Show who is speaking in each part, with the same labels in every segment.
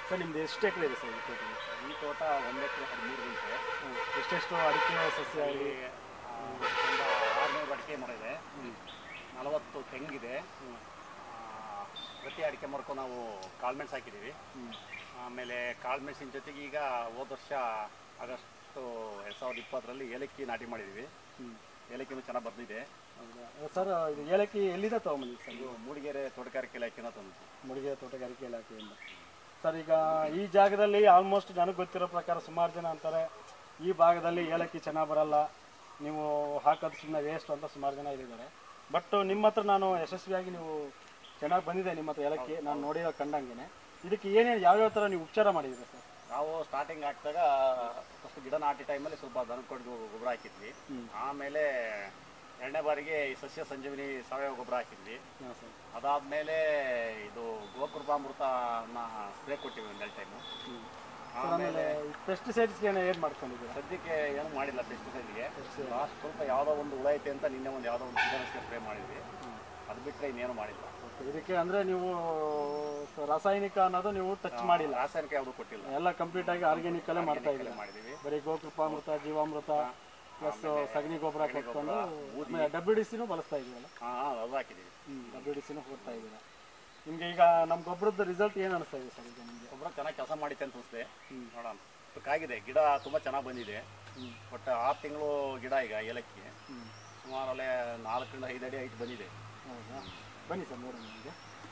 Speaker 1: sir ನಿಮ್ದು ಎಷ್ಟು ಎಕರೆ ಇದೆ ಸರ್ ಈ ತೋಟ
Speaker 2: ಈ ತೋಟ ಒಂದು ಎಕರೆ ಹದಿಮೂರು ಗುಂಟೆ
Speaker 1: ಎಷ್ಟೆಷ್ಟು ಅಡಿಕೆ ಸಸ್ಯ
Speaker 2: ಇಲ್ಲಿ ಆ, ಒಂದು ಆರುನೂರು ಅಡಿಕೆ ಮರ ಇದೆ ನಲವತ್ತು ತೆಂಗಿದೆ ಆ, ಪ್ರತಿ ಅಡಿಕೆ ಮರಕ್ಕೂ ನಾವು ಕಾಳ್ಮೆಣ್ಸು ಹಾಕಿದ್ದೀವಿ ಆಮೇಲೆ ಕಾಳ್ಮೆಣ್ಸಿನ ಜೊತೆಗೆ ಈಗ ಹೋದ ವರ್ಷ ಆಗಸ್ಟು ಎರಡು ಸಾವಿರದ ಇಪ್ಪತ್ತರಲ್ಲಿ ಏಲಕ್ಕಿ ನಾಟಿ ಮಾಡಿದ್ದೀವಿ ಏಲಕ್ಕಿನೂ ಚೆನ್ನಾಗಿ ಬಂದಿದೆ
Speaker 1: ಹೌದಾ ಸರ್ ಇದು ಏಲಕ್ಕಿ ಎಲ್ಲಿಂದ ತೊಗೊಂಬಂದಿದ್ದು ಸರ್
Speaker 2: ಇದು ಮೂಡಿಗೆರೆ ತೋಟಗಾರಿಕೆ ಇಲಾಖೆನ ತಂದು
Speaker 1: ಮುಡಿಗೆ ತೋಟಗಾರಿಕೆ ಇಲಾಖೆಯಿಂದ ಸರ್ ಈಗ ಈ ಜಾಗದಲ್ಲಿ ಆಲ್ಮೋಸ್ಟ್ ನನಗೆ ಗೊತ್ತಿರೋ ಪ್ರಕಾರ ಸುಮಾರು ಜನ ಅಂತಾರೆ ಈ ಭಾಗದಲ್ಲಿ ಏಲಕ್ಕಿ ಚೆನ್ನಾಗಿ ಬರಲ್ಲ ನೀವು ಹಾಕೋದು ಸುಮ್ಮನೆ ವೇಸ್ಟ್ ಅಂತ ಸುಮಾರು ಜನ ಇದ್ದಾರೆ ಬಟ್ ನಿಮ್ಮ ಹತ್ರ ನಾನು ಯಶಸ್ವಿಯಾಗಿ ನೀವು ಚೆನ್ನಾಗಿ ಬಂದಿದೆ ನಿಮ್ಮ ಹತ್ರ ಏಲಕ್ಕಿ ನಾನು ನೋಡಿರೋ ಕಂಡಂಗೆ ಇದಕ್ಕೆ ಏನೇನು ಯಾವ್ಯಾವ ಥರ ನೀವು ಉಪಚಾರ ಮಾಡಿದ್ದೀರಾ ಸರ್
Speaker 2: ನಾವು ಸ್ಟಾರ್ಟಿಂಗ್ ಹಾಕಿದಾಗ ಫಸ್ಟ್ ಗಿಡ ನಾಟಿ ಟೈಮಲ್ಲಿ ಸ್ವಲ್ಪ ದನ ಕೊಟ್ಟು ಗೊಬ್ಬರ ಹಾಕಿದ್ವಿ ಆಮೇಲೆ ಎರಡನೇ ಬಾರಿಗೆ ಈ ಸಸ್ಯ ಸಂಜೀವಿನಿ ಸಾವಯವ ಗೊಬ್ಬರ ಹಾಕಿದ್ವಿ
Speaker 1: ಹಾಂ ಸರ್
Speaker 2: ಅದಾದ್ಮೇಲೆ ಇದು ಗೋಕೃಪಾಮೃತನ ಸ್ಪ್ರೇ ಕೊಟ್ಟಿವಿ ಒಂದೆರಡು ಟೈಮು
Speaker 1: ಸರ್ ಆಮೇಲೆ ಪೆಸ್ಟಿಸೈಡ್ಸ್ಗೆ ಏನು ಏನು ಮಾಡ್ಕೊಂಡಿದ್ದೀರಾ
Speaker 2: ಸದ್ಯಕ್ಕೆ ಏನು ಮಾಡಿಲ್ಲ ಪೆಸ್ಟಿಸೈಡ್ಗೆ ಲಾಸ್ಟ್ ಸ್ವಲ್ಪ ಯಾವುದೋ ಒಂದು ಹುಳ ಐತೆ ಅಂತ ನಿನ್ನೆ ಒಂದು ಯಾವುದೋ ಒಂದು ಕೀಟನಾಶಕ ಸ್ಪ್ರೇ ಮಾಡಿದ್ವಿ ಅದು ಬಿಟ್ಟರೆ ಇನ್ನೇನು ಮಾಡಿಲ್ಲ
Speaker 1: ಓಕೆ ಇದಕ್ಕೆ ಅಂದರೆ ನೀವು ಸ- ರಾಸಾಯನಿಕ ಅನ್ನೋದು ನೀವು ಟಚ್ ಮಾಡಿಲ್ಲ
Speaker 2: ರಾಸಾಯನಿಕ ಯಾವುದು ಕೊಟ್ಟಿಲ್ಲ
Speaker 1: ಎಲ್ಲ ಕಂಪ್ಲೀಟ್ ಆಗಿ ಆರ್ಗ್ಯಾನಿಕ್ ಅಲ್ಲೇ ಮಾಡ್ತಾ
Speaker 2: Organic
Speaker 1: ಇದ್ದೀರಾ
Speaker 2: ಅಲ್ಲೇ ಮಾಡಿದ್ದೀವಿ
Speaker 1: ಬರೀ ಗೋಕೃಪಾಮೃತ ಜೀವಾಮೃತ ಪ್ಲಸ್ ಸಗಣಿ ಗೊಬ್ಬರ ಕೊಟ್ಕೊಂಡು ಡಬ್ಲ್ಯೂ ಡಿ ಸಿನೂ ಬಳಸ್ತಾ ಇದೀವಲ್ಲ
Speaker 2: ಹಾಂ ಹಾಂ ಅದು ಹಾಕಿದ್ದೀವಿ
Speaker 1: ಡಬ್ಲ್ಯೂ ಡಿ ಸಿನೂ ಕೊಡ್ತಾ ಇದ್ದೀರಾ ನಿಮಗೆ ಈಗ ನಮ್ಮ ಗೊಬ್ಬರದ ರಿಸಲ್ಟ್ ಏನು ಅನಿಸ್ತಾ ಇದೆ ಸರ್ ಈಗ ನಿಮಗೆ
Speaker 2: ಗೊಬ್ಬರ ಚೆನ್ನಾಗಿ ಕೆಲಸ ಮಾಡಿತ್ತೆ ಅಂತ ಅನಿಸುತ್ತೆ ನೋಡೋಣ ಆಗಿದೆ ಗಿಡ ತುಂಬ ಚೆನ್ನಾಗಿ ಬಂದಿದೆ ಬಟ್ ಆರು ತಿಂಗಳು ಗಿಡ ಈಗ ಏಲಕ್ಕಿ ಸುಮಾರು ಅಲ್ಲೇ ನಾಲ್ಕರಿಂದ ಐದು ಅಡಿ ಹೈಟ್ ಬಂದಿದೆ
Speaker 1: ಹೌದಾ ಬನ್ನಿ ಸರ್ ನೋಡೋಣ ನಿಮಗೆ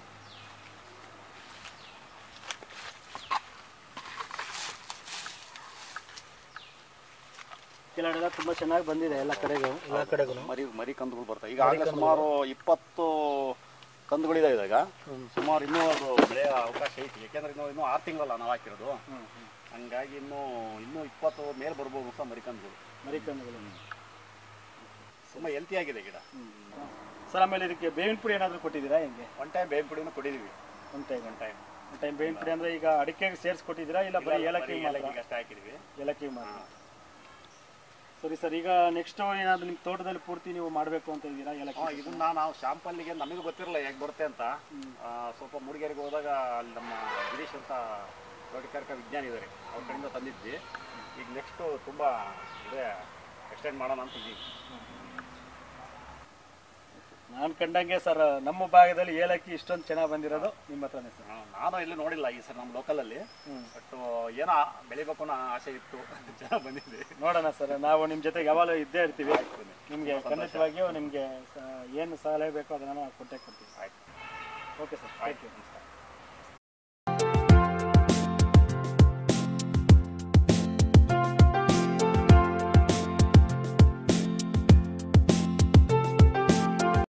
Speaker 1: ಕೆಲವೆಲ್ಲ ತುಂಬ ಚೆನ್ನಾಗಿ ಬಂದಿದೆ ಎಲ್ಲ ಕಡೆಗೂ ಎಲ್ಲ ಕಡೆಗೂ
Speaker 2: ಮರಿ ಮರಿ ಕಂದುಗಳು ಬರ್ತವೆ ಈಗಾಗಲೇ ಸುಮಾರು ಇಪ್ಪತ್ತು ಕಂದುಗಳಿದೆ ಇದಾಗ ಸುಮಾರು ಇನ್ನೂ ಅದು ಬೆಳೆಯ ಅವಕಾಶ ಐತಿ ಯಾಕೆಂದ್ರೆ ಇನ್ನು ಇನ್ನೂ ಆರು ತಿಂಗಳಲ್ಲ ನಾವು ಹಾಕಿರೋದು ಹಂಗಾಗಿ ಇನ್ನೂ ಇನ್ನೂ ಇಪ್ಪತ್ತು ಮೇಲೆ ಬರ್ಬೋದು ಸಹ ಮರಿ ಕಂದುಗಳು
Speaker 1: ಮರಿಕಂದುಗಳು
Speaker 2: ತುಂಬ ಹೆಲ್ತಿ ಆಗಿದೆ ಗಿಡ
Speaker 1: ಸರ್ ಆಮೇಲೆ ಇದಕ್ಕೆ ಬೇವಿನ ಪುಡಿ ಏನಾದರೂ ಕೊಟ್ಟಿದ್ದೀರಾ ಹೆಂಗೆ
Speaker 2: ಒನ್ ಟೈಮ್ ಬೇವಿನ ಪುಡಿನೂ ಕೊಟ್ಟಿದ್ದೀವಿ
Speaker 1: one time
Speaker 2: one time
Speaker 1: one time ಬೇವಿನ ಪುಡಿ ಅಂದರೆ ಈಗ ಅಡಿಕೆಗೆ ಸೇರಿಸಿ ಕೊಟ್ಟಿದ್ದೀರಾ ಇಲ್ಲ ಬರೀ ಏಲಕ್ಕಿ ಮಾತ್ರ
Speaker 2: ಏಲಕ್ಕಿಗೆ ಅಷ್ಟೇ ಹಾಕಿದ್ದೀವಿ
Speaker 1: ಏಲಕ್ಕಿ ಮಾತ್ರ ಸರಿ ಸರ್ ಈಗ ನೆಕ್ಸ್ಟ್ ಏನಾದರೂ ನಿಮ್ಮ ತೋಟದಲ್ಲಿ ಪೂರ್ತಿ ನೀವು ಮಾಡಬೇಕು ಅಂತ ಇದ್ದೀರಾ ಏಲಕ್ಕಿ
Speaker 2: ಹಾ, ಇದನ್ನ ನಾವು ಶಾಂಪಲ್ಲಿಗೆ ನಮಗೆ ಗೊತ್ತಿರಲ್ಲ ಹೇಗೆ ಬರುತ್ತೆ ಅಂತ ಆ, ಸ್ವಲ್ಪ ಮೂಡಿಗೆರೆಗೆ ಹೋದಾಗ ಅಲ್ಲಿ ನಮ್ಮ ಗಿರೀಶ್ ಅಂತ ತೋಟಗಾರಿಕಾ ವಿಜ್ಞಾನಿ ಇದ್ದಾರೆ ಅವ್ರ ಕಡೆಯಿಂದ ತಂದಿದ್ವಿ ಈಗ ನೆಕ್ಸ್ಟು ತುಂಬ ಇದೆ ಎಕ್ಸ್ಟೆಂಡ್ ಮಾಡೋಣ ಅಂತ ಇದ್ದೀವಿ
Speaker 1: ನಾನು ಕಂಡಂಗೆ ಸರ್ ನಮ್ಮ ಭಾಗದಲ್ಲಿ ಏಲಕ್ಕಿ ಇಷ್ಟೊಂದು ಚೆನ್ನಾಗಿ ಬಂದಿರೋದು ನಿಮ್ಮ ಹತ್ರನೇ ಸರ್
Speaker 2: ಆ, ನಾನು ಎಲ್ಲೂ ನೋಡಿಲ್ಲ ಈ ಸರ್ ನಮ್ಮ ಲೋಕಲಲ್ಲಿ ಬಟ್ ಏನೋ ಬೆಳಿಬೇಕು ಅನ್ನೋ ಆಸೆ ಇತ್ತು ಚೆನ್ನಾಗಿ ಬಂದಿದೆ
Speaker 1: ನೋಡೋಣ ಸರ್ ನಾವು ನಿಮ್ಮ ಜೊತೆಗೆ ಯಾವಾಗಲೂ ಇದ್ದೇ ಇರ್ತೀವಿ ನಿಮಗೆ ಖಂಡಿತವಾಗಿಯೂ ನಿಮಗೆ ಏನು ಸಲಹೆ ಬೇಕೋ ಅದನ್ನು ನಾವು ಕೊಟ್ಟೇ ಕೊಡ್ತೀವಿ
Speaker 2: ಆಯ್ತು
Speaker 1: ಓಕೆ ಸರ್ ಥ್ಯಾಂಕ್ ಯು
Speaker 2: ನಮಸ್ಕಾರ